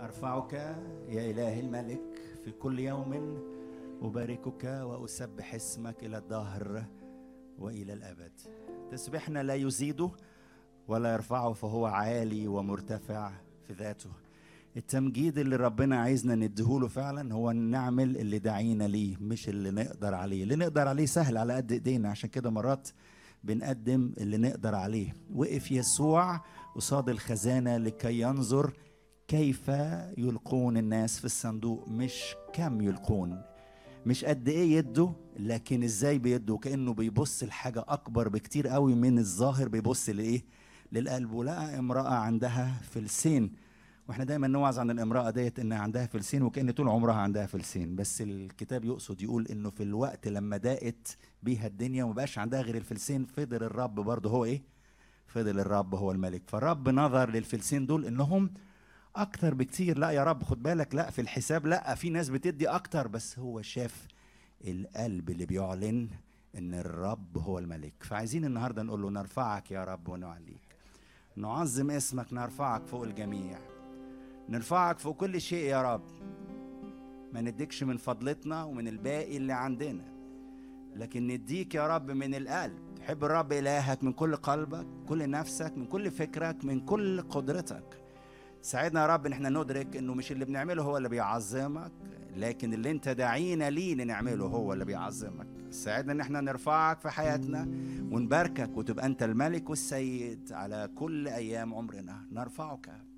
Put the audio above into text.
أرفعك يا إله الملك في كل يوم أباركك وأسبح اسمك إلى الدهر وإلى الأبد تسبحنا لا يزيده ولا يرفعه فهو عالي ومرتفع في ذاته التمجيد اللي ربنا عايزنا نديهوله فعلا هو نعمل اللي دعينا ليه مش اللي نقدر عليه اللي نقدر عليه سهل على قد ايدينا عشان كده مرات بنقدم اللي نقدر عليه وقف يسوع قصاد الخزانة لكي ينظر كيف يلقون الناس في الصندوق مش كم يلقون مش قد ايه يده لكن ازاي بيده كانه بيبص لحاجه اكبر بكتير قوي من الظاهر بيبص لايه للقلب ولقى امراه عندها فلسين واحنا دايما نوعظ عن الامراه ديت انها عندها فلسين وكان طول عمرها عندها فلسين بس الكتاب يقصد يقول انه في الوقت لما ضاقت بيها الدنيا وما بقاش عندها غير الفلسين فضل الرب برضه هو ايه فضل الرب هو الملك فالرب نظر للفلسين دول انهم اكتر بكتير لا يا رب خد بالك لا في الحساب لا في ناس بتدي اكتر بس هو شاف القلب اللي بيعلن ان الرب هو الملك فعايزين النهارده نقول له نرفعك يا رب ونعليك نعظم اسمك نرفعك فوق الجميع نرفعك فوق كل شيء يا رب ما نديكش من فضلتنا ومن الباقي اللي عندنا لكن نديك يا رب من القلب تحب الرب إلهك من كل قلبك كل نفسك من كل فكرك من كل قدرتك ساعدنا يا رب ان احنا ندرك انه مش اللي بنعمله هو اللي بيعظمك لكن اللي انت داعينا ليه نعمله هو اللي بيعظمك ساعدنا ان احنا نرفعك في حياتنا ونباركك وتبقى انت الملك والسيد على كل ايام عمرنا نرفعك